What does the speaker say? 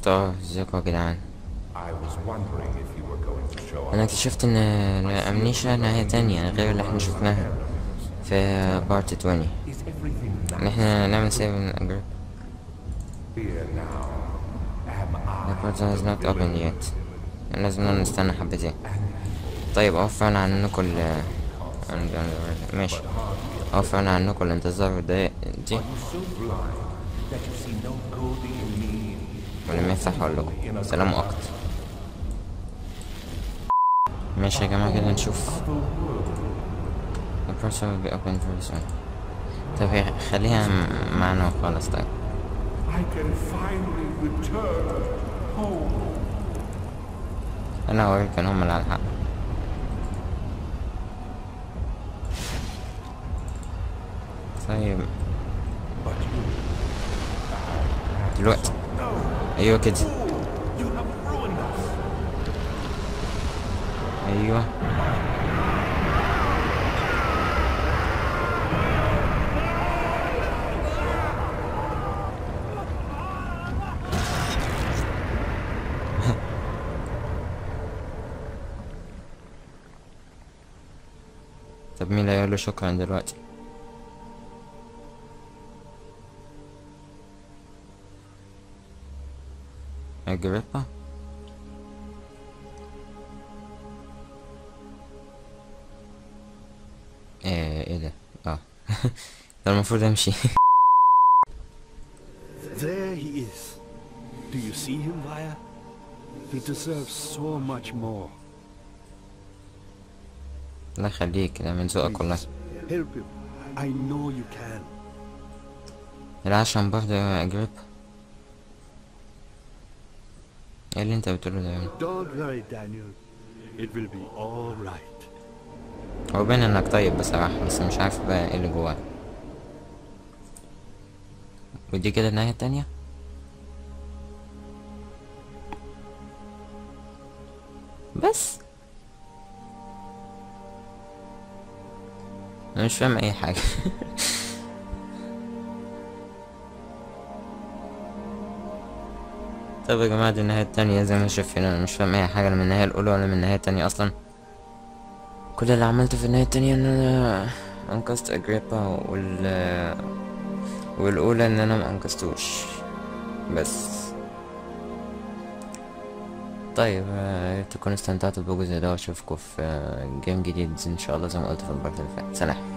بالظبط اه ازيكم يا جدعان I was wondering if you were going to show انا up. اكتشفت ان امنيشا نهاية تانية غير اللي احنا شفناها في بارت 20 Is everything ان nice احنا نعمل سيف من اجرب here now? Am I The portal is not open yet لازم نستنى حبتين طيب اوفرنا عنكم ال عن- ماشي اوفرنا عنكم الانتظار الدقايق دي so blind that you see no good in me? ولما يفتح هقول لكم سلام وقت ماشي يا جماعة كده نشوف The portal will be open very soon طب هي خليها م- معنا وخلاص طيب I can finally return home. انا هوريك ان هم اللي على الحق طيب But you, دلوقتي ايوه كده you have ruined us. ايوه طب مين اللي هيقول له شكرا دلوقتي اجريبا ايه ايه ده اه ده المفروض امشي There he is. Do you see him, Vaya? He deserves so much more. الله يخليك ده من ذوقك والله Please, help him. I know you can. العشم برضه يا اجريبا ايه اللي انت بتقوله ده يا ابني Don't worry, Daniel. It will be all right. هو باين انك طيب بصراحة بس مش عارف بقى ايه اللي جواك ودي كده النهاية التانية بس انا مش فاهم اي حاجة طب يا جماعة دي النهاية التانية زي ما شايفين انا مش فاهم اي حاجة لا من النهاية الاولى ولا من النهاية التانية اصلا كل اللي عملته في النهاية التانية ان انا انقذت اجريبا وال والاولى ان انا ما انقذتوش بس طيب آه، يا ريت تكونوا استمتعتوا بالجزء ده واشوفكم في آه، جيم جديد ان شاء الله زي ما قلت في البارت اللي فات سلام